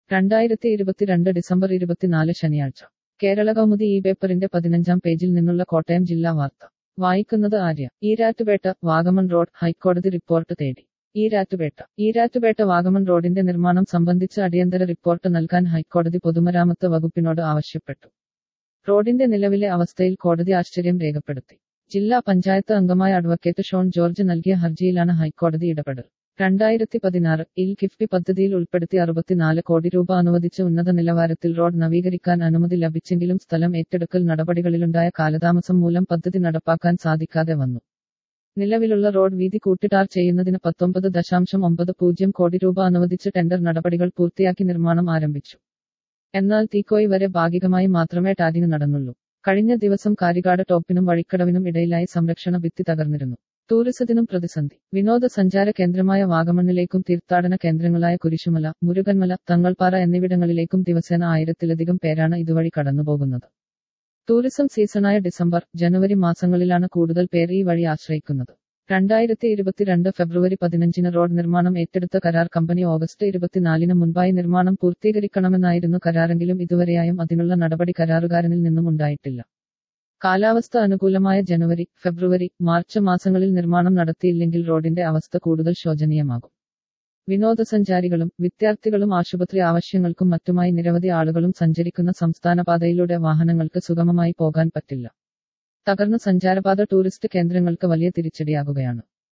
രണ്ടായിരത്തി ഇരുപത്തിരണ്ട് ഡിസംബർ ഇരുപത്തിനാല് ശനിയാഴ്ച കേരള കൗമുദി ഈ പേപ്പറിന്റെ പതിനഞ്ചാം പേജിൽ നിന്നുള്ള കോട്ടയം ജില്ലാ വാർത്ത വായിക്കുന്നത് ആര്യ ഈരാറ്റുപേട്ട വാഗമൺ റോഡ് ഹൈക്കോടതി റിപ്പോർട്ട് തേടി ഈരാറ്റുപേട്ട ഈരാറ്റുപേട്ട വാഗമൺ റോഡിന്റെ നിർമ്മാണം സംബന്ധിച്ച് അടിയന്തര റിപ്പോർട്ട് നൽകാൻ ഹൈക്കോടതി പൊതുമരാമത്ത് വകുപ്പിനോട് ആവശ്യപ്പെട്ടു റോഡിന്റെ നിലവിലെ അവസ്ഥയിൽ കോടതി ആശ്ചര്യം രേഖപ്പെടുത്തി ജില്ലാ പഞ്ചായത്ത് അംഗമായ അഡ്വക്കേറ്റ് ഷോൺ ജോർജ് നൽകിയ ഹർജിയിലാണ് ഹൈക്കോടതി ഇടപെടൽ രണ്ടായിരത്തി പതിനാറ് ഇൽ കിഫ്ബി പദ്ധതിയിൽ ഉൾപ്പെടുത്തി അറുപത്തിനാല് കോടി രൂപ അനുവദിച്ച് ഉന്നത നിലവാരത്തിൽ റോഡ് നവീകരിക്കാൻ അനുമതി ലഭിച്ചെങ്കിലും സ്ഥലം ഏറ്റെടുക്കൽ നടപടികളിലുണ്ടായ കാലതാമസം മൂലം പദ്ധതി നടപ്പാക്കാൻ സാധിക്കാതെ വന്നു നിലവിലുള്ള റോഡ് വീതി കൂട്ടിട്ടാർ ചെയ്യുന്നതിന് പത്തൊമ്പത് ദശാംശം ഒമ്പത് പൂജ്യം കോടി രൂപ അനുവദിച്ച് ടെൻഡർ നടപടികൾ പൂർത്തിയാക്കി നിർമ്മാണം ആരംഭിച്ചു എന്നാൽ തീക്കോയി വരെ ഭാഗികമായി മാത്രമേ ടാരിങ് നടന്നുള്ളൂ കഴിഞ്ഞ ദിവസം കാരികാട് ടോപ്പിനും വഴിക്കടവിനും ഇടയിലായി സംരക്ഷണ ഭിത്തി തകർന്നിരുന്നു ടൂറിസത്തിനും പ്രതിസന്ധി വിനോദസഞ്ചാര കേന്ദ്രമായ വാഗമണ്ണിലേക്കും തീർത്ഥാടന കേന്ദ്രങ്ങളായ കുരിശുമല മുരുകൻമല തങ്ങൾപ്പാറ എന്നിവിടങ്ങളിലേക്കും ദിവസേന ആയിരത്തിലധികം പേരാണ് ഇതുവഴി കടന്നുപോകുന്നത് ടൂറിസം സീസണായ ഡിസംബർ ജനുവരി മാസങ്ങളിലാണ് കൂടുതൽ പേർ ഈ വഴി ആശ്രയിക്കുന്നത് രണ്ടായിരത്തി ഇരുപത്തിരണ്ട് ഫെബ്രുവരി പതിനഞ്ചിന് റോഡ് നിർമ്മാണം ഏറ്റെടുത്ത കരാർ കമ്പനി ഓഗസ്റ്റ് ഇരുപത്തിനാലിന് മുൻപായി നിർമ്മാണം പൂർത്തീകരിക്കണമെന്നായിരുന്നു കരാറെങ്കിലും ഇതുവരെയായും അതിനുള്ള നടപടി കരാറുകാരനിൽ നിന്നും ഉണ്ടായിട്ടില്ല കാലാവസ്ഥ അനുകൂലമായ ജനുവരി ഫെബ്രുവരി മാർച്ച് മാസങ്ങളിൽ നിർമ്മാണം നടത്തിയില്ലെങ്കിൽ റോഡിന്റെ അവസ്ഥ കൂടുതൽ ശോചനീയമാകും വിനോദസഞ്ചാരികളും വിദ്യാർത്ഥികളും ആശുപത്രി ആവശ്യങ്ങൾക്കും മറ്റുമായി നിരവധി ആളുകളും സഞ്ചരിക്കുന്ന സംസ്ഥാന പാതയിലൂടെ വാഹനങ്ങൾക്ക് സുഗമമായി പോകാൻ പറ്റില്ല തകർന്ന സഞ്ചാരപാത ടൂറിസ്റ്റ് കേന്ദ്രങ്ങൾക്ക് വലിയ തിരിച്ചടിയാകുകയാണ്